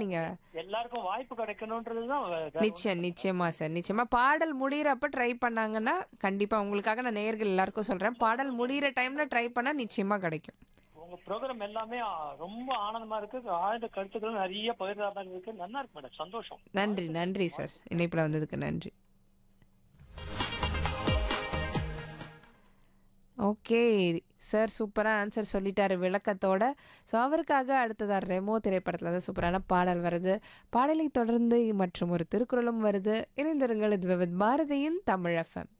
நீங்க எல்லாருக்கும் வாய்ப்பு கிடைக்கணும்ன்றதுதான் வேற ஒண்ணும் நிச்சயம் நிச்சயமா சார் நிச்சயமா பாடல் முடியிறப்ப ட்ரை பண்ணாங்கன்னா கண்டிப்பா உங்களுக்காக நான் நேயர்கள் எல்லாருக்கும் சொல்றேன் பாடல் முடியிற டைம்ல ட்ரை பண்ணா நிச்சயமா கிடைக்கும் உங்க ப்ரோக்ராம் எல்லாமே ஆ, ரொம்ப ஆனந்தமா இருக்கு ஆழ்ந்த கருத்துக்களும் நிறைய பகிர்ந்தாதான் இருக்கு நல்லா இருக்கு மேடம் சந்தோஷம் நன்றி நன்றி சார் இணைப்புல வந்ததுக்கு நன்றி ஓகே சார் சூப்பராக ஆன்சர் சொல்லிட்டாரு விளக்கத்தோட ஸோ அவருக்காக அடுத்ததாக ரெமோ திரைப்படத்தில் தான் சூப்பரான பாடல் வருது பாடலை தொடர்ந்து மற்றும் ஒரு திருக்குறளும் வருது இணைந்திருங்கள் இது வித் பாரதியின் தமிழ் எஃப்எம்